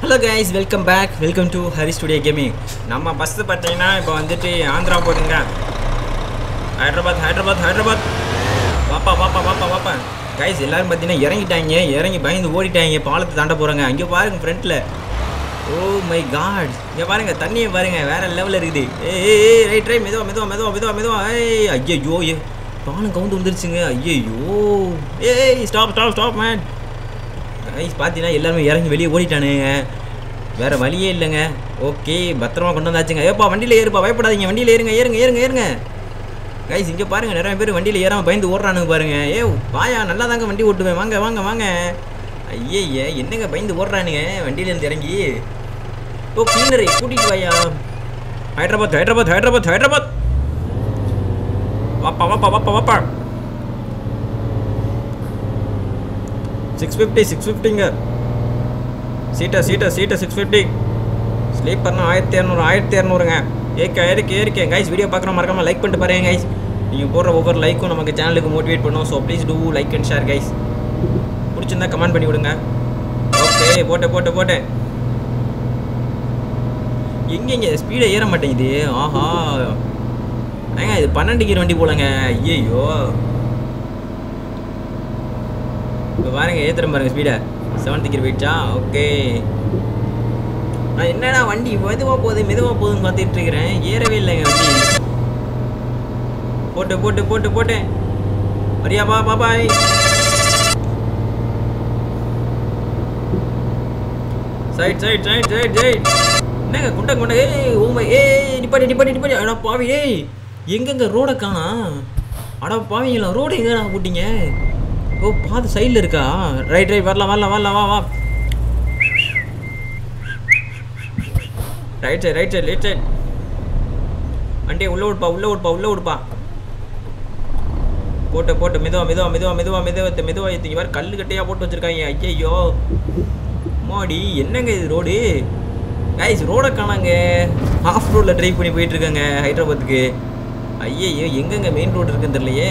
Hello guys welcome back welcome to Hari studio gaming நம்ம bus பார்த்தீங்கன்னா இப்போ வந்துட்டு ஆந்திரா போகுதுங்க ஹைதராபாத் ஹைதராபாத் ஹைதராபாத் வாப்பா வாப்பா வாப்பா வாப்பா கைஸ் எல்லாரும் பார்த்தீங்கன்னா இறங்கிட்டாங்க இறங்கி பயந்து ஓடிட்டாங்க பாலத்தை தாண்ட போகிறாங்க அங்கே பாருங்க ஃப்ரண்ட்டில் ஓ மை காட் இங்கே பாருங்க தண்ணியை பாருங்க வேற லெவலில் இருக்குது ஏய் ஏய், ஏய் ரைட் ரைட் மெதுவா மெதுவா மெதுவா மெதுவா மெதுவா ஏய் ஐயோ ஏ பாலம் கவுந்து வந்துருச்சுங்க ஐயோ ஏய் stop stop stop man guys பார்த்தீங்கன்னா எல்லாருமே இறங்கி வெளியே ஓடிட்டானுங்க வேற வழியே இல்லைங்க ஓகே பத்திரமா கொண்டு வந்தாச்சுங்க ஏப்பா வண்டியில் ஏறுப்பா பயப்படாதீங்க வண்டியில் ஏறுங்க ஏறுங்க ஏறுங்க ஏறுங்க கைஸ் இங்கே பாருங்க நிறைய பேர் வண்டியில் ஏறாம பயந்து ஓடுறானுங்க பாருங்க ஏ வாயா நல்லா தாங்க வண்டி ஓட்டுவேன் வாங்க வாங்க வாங்க ஐயே என்னங்க பயந்து ஓடுறானுங்க வண்டியிலேருந்து இறங்கி ஓ கிளீனரை கூட்டிட்டு வாயா ஹைதராபாத் ஹைதராபாத் ஹைதராபாத் ஹைதராபாத் வாப்பா வாப்பா வாப்பா வாப்பா சிக்ஸ் ஃபிஃப்டி சிக்ஸ் ஃபிஃப்டிங்க சீட்டா சீட்டா சீட்டா சிக்ஸ் ஃபிஃப்டி ஸ்லீப்பர்னா ஆயிரத்தி இரநூறு ஆயிரத்தி இரநூறுங்க ஏற்க ஏறிக்க ஏறிக்க கைஸ் வீடியோ பார்க்குறோம் மறக்காம லைக் பண்ணிட்டு பாருங்க கைஸ் நீங்கள் போடுற ஒவ்வொரு லைக்கும் நமக்கு சேனலுக்கு மோட்டிவேட் பண்ணும் so please do like and share guys பிடிச்சிருந்தா கமெண்ட் பண்ணி விடுங்க ஓகே போட்டு போட்டு போட்டு எங்கெங்க ஸ்பீடை ஏற மாட்டேங்குது ஆஹா ஏங்க இது பன்னெண்டு கீர் வண்டி போலங்க ஐயோ இப்போ பாருங்க ஏத்துறேன் பாருங்க ஸ்பீடை செவன்த் கீர் போயிடுச்சா ஓகே நான் என்னடா வண்டி மெதுவாக போகுது மெதுவாக போகுதுன்னு பார்த்துட்டு இருக்கிறேன் ஏறவே இல்லைங்க வண்டி போட்டு போட்டு போட்டு போட்டேன் வரியா பா பாபாய் side side side side side என்னங்க குண்டை குண்டை ஏய் ஓமை ஏய் நிப்பாட்டி நிப்பாட்டி நிப்பாட்டி அடா பாவி ஏய் எங்கெங்க ரோடை காணா அடா பாவிங்களா ரோடு எங்கடா போட்டீங்க ஓ பாத்து சைடில் இருக்கா ரைட் ரைட் வரலாம் வரலாம் வரலாம் வா வா right side right side right side வண்டியை உள்ளே விடுப்பா உள்ளே விடுப்பா உள்ளே விடுப்பா போட்டு போட்டு மெதுவா மெதுவா மெதுவா மெதுவா மெதுவா மெதுவா ஏற்றிங்க வேறு கல் கட்டையாக போட்டு வச்சுருக்காங்க ஐயையோ மாடி என்னங்க இது ரோடு கைஸ் ரோடை காணாங்க ஆஃப் ரோடில் ட்ரைவ் பண்ணி போயிட்டு இருக்காங்க ஹைதராபாத்துக்கு ஐயையோ எங்கெங்க மெயின் ரோடு இருக்குன்னு தெரியலையே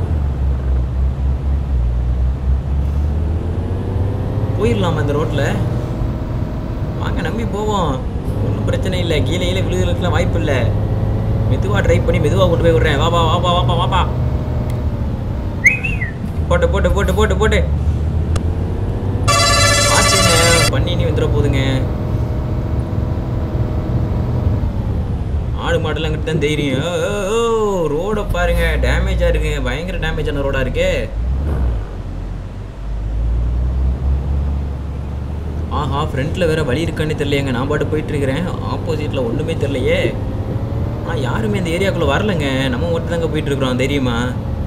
போயிடலாமா இந்த ரோட்டில் வாங்க நம்பி போவோம் ஒன்றும் பிரச்சனை இல்லை கீழே கீழே விழுகிறதுக்குலாம் வாய்ப்பு இல்லை மெதுவாக ட்ரைவ் பண்ணி மெதுவாக கொண்டு போய் விட்றேன் வாப்பா வாப்பா வாப்பா வாப்பா போட்டு போட்டு போட்டு போட்டு போட்டு பார்த்துங்க பண்ணி நீ வந்துட போதுங்க ஆடு மாடெல்லாம் கிட்ட தான் தைரியம் ஓ ரோடை பாருங்க டேமேஜாக இருக்குங்க பயங்கர டேமேஜான ரோடாக இருக்கே ஆஹா ஃப்ரண்ட்டில் வேற வழி இருக்கான்னு தெரியலையேங்க நான் பாட்டு போயிட்டு இருக்கிறேன் ஆப்போசிட்டில் ஒன்றுமே தெரியலையே ஆனால் யாருமே இந்த ஏரியாக்குள்ளே வரலங்க நம்ம மட்டும் தாங்க போயிட்டு இருக்கிறோம் தெரியுமா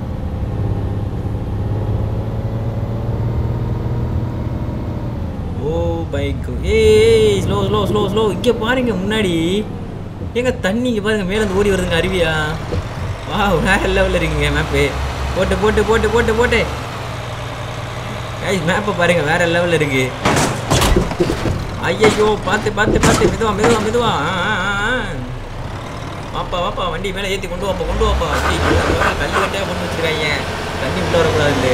ஓ பைக் ஏய் ஸ்லோ ஸ்லோ ஸ்லோ ஸ்லோ இங்கே பாருங்க முன்னாடி ஏங்க தண்ணி இங்கே பாருங்க மேலேருந்து ஓடி வருதுங்க அருவியா வா வேற லெவலில் இருக்குங்க மேப்பு போட்டு போட்டு போட்டு போட்டு போட்டு கைஸ் மேப்பை பாருங்க வேற லெவலில் இருக்கு ஐயையோ பார்த்து பார்த்து பார்த்து மெதுவா மெதுவா மெதுவா ஆ, ஆ, ஆ, ஆ. வாப்பா வாப்பா வண்டி மேலே ஏற்றி கொண்டு வாப்பா கொண்டு வாப்பா வண்டி கல் கட்டையாக கொண்டு வச்சிருக்காங்க தண்ணி உள்ள வரக்கூடாது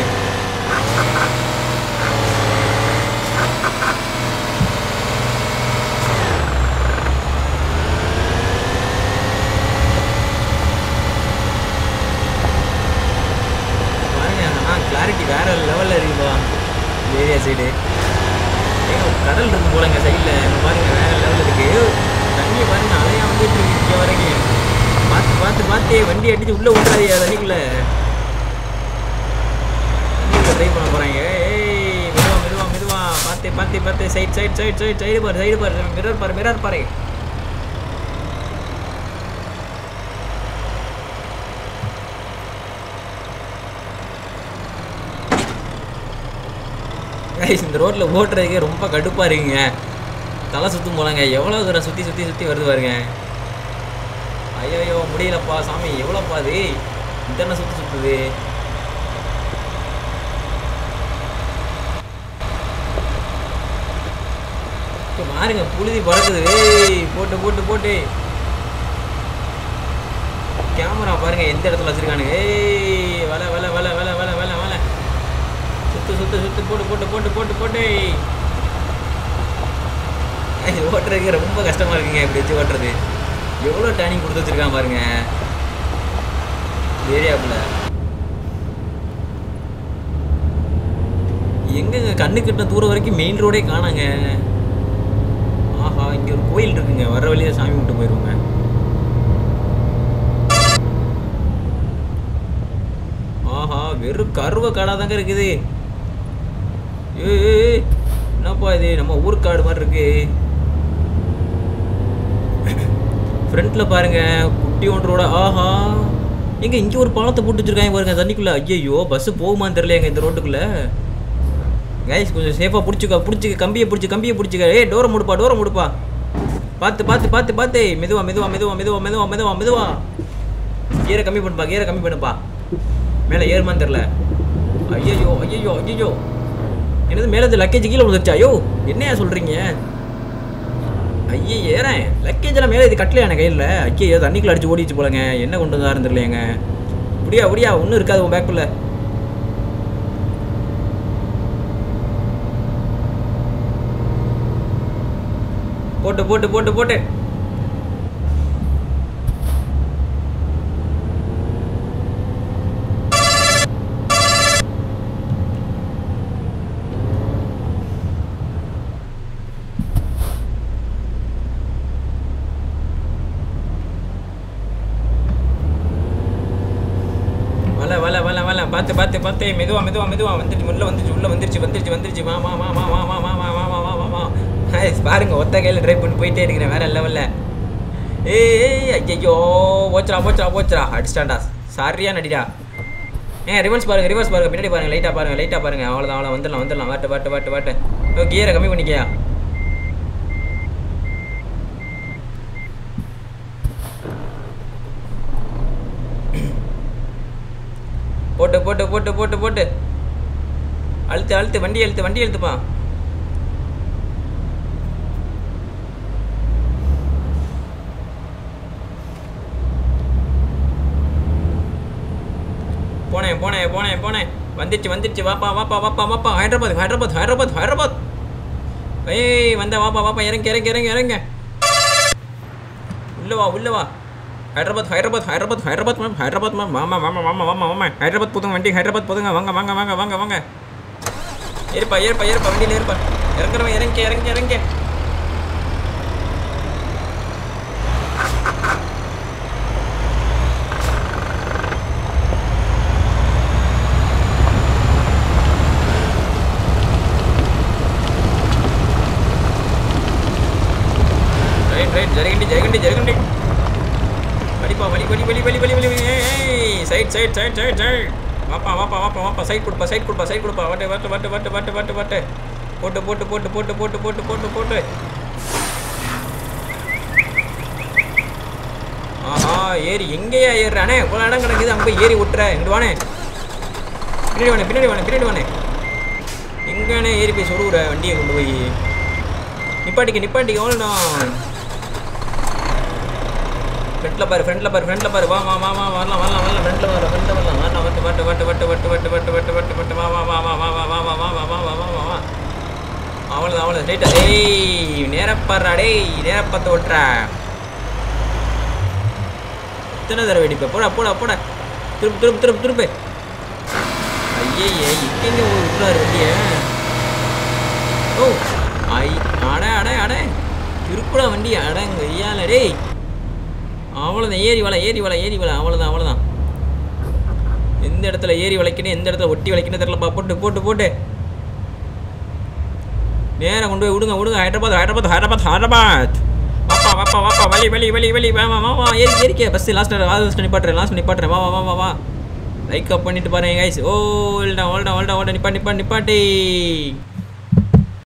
பாருங்க ஆனால் கிளாரிட்டி வேற லெவலில் இருக்குப்பா இந்த ஏரியா சைடு ஏங்க கடல் இருக்கும் போலங்க சைடில் பாருங்க வேற லெவலில் இருக்கு தண்ணியை பாருங்க அலையா வந்துட்டு இருக்கு இங்கே வரைக்கும் பார்த்து பார்த்து பார்த்து வண்டி அடிச்சு உள்ளே விட்றாதியா தண்ணிக்குள்ளே தண்ணிக்குள்ளே ட்ரை பண்ண போகிறாங்க ஏய் மெதுவா மெதுவா மெதுவா பார்த்து பார்த்து பார்த்து side side side side side பாரு சைடு பாரு மிரர் பாரு மிரர் பாரு கைஸ் இந்த ரோட்டில் ஓட்டுறதுக்கே ரொம்ப கடுப்பாக இருக்குங்க தலை சுற்றும் போலங்க எவ்வளோ தூரம் சுற்றி சுற்றி சுற்றி வருது பாருங்க ஐயோ முடியலப்பா சாமி எவ்வளோப்பா அது இத்தனை சுற்றி சுற்றுது இப்போ பாருங்க புழுதி பறக்குது ஏய் போட்டு போட்டு போட்டு கேமரா பாருங்க எந்த இடத்துல வச்சிருக்கானுங்க ஏய் வலை வலை வலை வலை வலை வலை வலை சுத்து சுத்து சுத்து போட்டு போட்டு போட்டு போட்டு போட்டு ஓட்டுறதுக்கு ரொம்ப கஷ்டமாக இருக்குங்க இப்படி வச்சு ஓட்டுறது எவ்வளோ டேனிங் கொடுத்து வச்சிருக்கான் பாருங்க ஏரியாக்குள்ள எங்கங்க கண்ணு கிட்ட தூரம் வரைக்கும் மெயின் ரோடே காணாங்க ஆஹா இங்கே ஒரு கோயில் இருக்குங்க வர வழியா சாமி கும்பிட்டு போயிடுவோங்க ஆஹா வெறும் கருவ காடாக தாங்க இருக்குது ஏய், ஏய் ஏய், என்னப்பா இது நம்ம ஊர்க்காடு மாதிரி இருக்கு ஃப்ரண்ட்ல பாருங்க குட்டி ஒன்றோட ஆஹா எங்க இங்க ஒரு பாலத்தை போட்டு வச்சிருக்காங்க பாருங்க தண்ணிக்குள்ள ஐயோ பஸ் போகுமான்னு தெரியலையாங்க இந்த ரோட்டுக்குள்ள கைஸ் கொஞ்சம் சேஃபாக பிடிச்சிக்க பிடிச்சிக்க கம்பியை பிடிச்சி கம்பியை பிடிச்சிக்க ஏய் டோரை முடுப்பா டோரை முடுப்பா பார்த்து பார்த்து பார்த்து பார்த்து மெதுவா மெதுவா மெதுவா மெதுவா மெதுவா மெதுவா மெதுவா கீரை கம்மி பண்ணுப்பா கீரை கம்மி பண்ணுப்பா மேலே ஏறுமான்னு தெரில ஐயோ ஐயோ ஐயோ என்னது மேலே இந்த லக்கேஜ் கீழே விழுந்துருச்சா ஐயோ என்னையா சொல்கிறீங்க ஐயே ஏறேன் லக்கேஜ் எல்லாம் மேலே இது கட்டலையா என் கையில் ஐயோ தண்ணிக்குள்ள அடிச்சு ஓடிச்சு போலங்க என்ன கொண்டு வந்தா இருந்துருலையாங்க முடியா முடியா ஒன்றும் இருக்காது உன் பேக்குள்ள போட்டு போட்டு போட்டு போட்டு வல வல வல வல பார்த்து பார்த்து பார்த்து மெதுவா மெதுவா மெதுவா வந்துருச்சு உள்ள வந்துருச்சு உள்ள வந்துருச்சு வந்துருச்சு வந்துருச்சு வா வா வா வா வா வா வா வா வா வா வா வா வா ஹாய் பாருங்க ஒத்த கையில் ட்ரைவ் பண்ணி போயிட்டே இருக்கிறேன் வேற லெவலில் ஏய் ஐயோ போச்சுடா போச்சுடா போச்சுடா அடிச்சிட்டான்டா சாரியா நடிடா ஏன் ரிவர்ஸ் பாருங்க ரிவர்ஸ் பாருங்க பின்னாடி பாருங்க லைட்டாக பாருங்க லைட்டாக பாருங்க அவ்வளோதான் அவ்வளோ வந்துடலாம் வந்துடலாம் வாட்டு வாட்டு வாட்டு வாட்டு ஓ கியரை கம்மி பண்ணிக்கியா போட்டு போட்டு போட்டு போட்டு போட்டு அழுத்து அழுத்து வண்டி அழுத்து வண்டி அழுத்துப்பா போனேன் போனேன் போனேன் போனேன் வந்துருச்சு வந்துருச்சு வாப்பா வாப்பா வாப்பா வாப்பா ஹைதராபாத் ஹைதராபாத் ஹைதராபாத் ஹைதராபாத் ஏய் வந்த வாப்பா வாப்பா இறங்க இறங்க இறங்க இறங்க உள்ள வா உள்ள வா ஹைதராபாத் ஹைதராபாத் ஹைதராபாத் ஹைதராபாத் மேம் ஹைதராபாத் மேம் மாமா மாமா மாமா மாமா மாமா ஹைதராபாத் போதுங்க வண்டி ஹைதராபாத் போதுங்க வாங்க வாங்க வாங்க வாங்க வாங்க ஏறுப்பா ஏறுப்பா ஏறுப்பா வண்டியில் ஏறுப்பா இறங்குறவன் இறங்க இறங்க இறங்க ரைட் ரைட் ஜரகண்டி ஜரகண்டி ஜரகண்டி வலிப்பா வலி வலி வலி வலி வலி வலி ஏய் side side side side side வாப்பா வாப்பா வாப்பா வாப்பா சைட் கொடுப்பா சைட் கொடுப்பா சைட் கொடுப்பா வாட்டு வாட்டு வாட்டு வாட்டு வாட்டு வாட்டு வாட்டு போட்டு போட்டு போட்டு போட்டு போட்டு போட்டு போட்டு போட்டு ஆஹா ஏறி எங்கேயா ஏறுறானே இவ்வளோ இடம் கிடக்குது அங்கே போய் ஏறி விட்டுற இங்கிட்டு வானே பின்னாடி வானே பின்னாடி வானே பின்னாடி வானே எங்கேனே ஏறி போய் சொருகுற வண்டியை கொண்டு போய் நிப்பாட்டிக்க நிப்பாட்டிக்க அவ்வளோதான் ஃப்ரண்ட்ல பாரு ஃப்ரண்ட்ல பாரு ஃப்ரண்ட்ல பாரு வா வா வா வா வரலாம் வரலாம் வரலாம் ஃப்ரண்ட்ல வரலாம் ஃப்ரண்ட்ல வரலாம் வரலாம் வட்டு வட்டு வட்டு வட்டு வட்டு வட்டு வட்டு வட்டு வட்டு வட்டு வா வா வா வா வா வா வா வா வா வா வா வா வா வா வா அவ்வளோ அவ்வளோ ஸ்ட்ரைட்டா ஏய் நேரப்பாடுறா டேய் நேரப்பத்து ஓட்டுற எத்தனை தடவை வெடிப்ப போடா போடா போடா திருப்பு திருப்பு திருப்பு திருப்பு ஐயே இக்கெங்க விட்றாரு வண்டிய ஓ ஐ அட அட அட திருப்புடா வண்டி அடங்க ஐயால டேய் அவ்வளோதான் ஏறி வலை ஏறி வலை ஏறி வலை அவ்வளோதான் அவ்வளோதான் எந்த இடத்துல ஏறி வளைக்கணும் எந்த இடத்துல ஒட்டி வளைக்கணும் தெரியலப்பா போட்டு போட்டு போட்டு நேராக கொண்டு போய் விடுங்க விடுங்க ஹைதராபாத் ஹைதராபாத் ஹைதராபாத் ஹைதராபாத் வாப்பா வாப்பா வாப்பா வலி வலி வலி வலி வா வா வா வா ஏறி ஏறிக்க பஸ் லாஸ்ட் லாஸ்ட் நிப்பாட்டுறேன் லாஸ்ட் நிப்பாட்டுறேன் வா வா வா வா வா லைக் அப் பண்ணிட்டு பாருங்க கைஸ் ஓல்டா ஓல்டா ஓல்டா ஓல்டா நிப்பா நிப்பா நிப்பாட்டி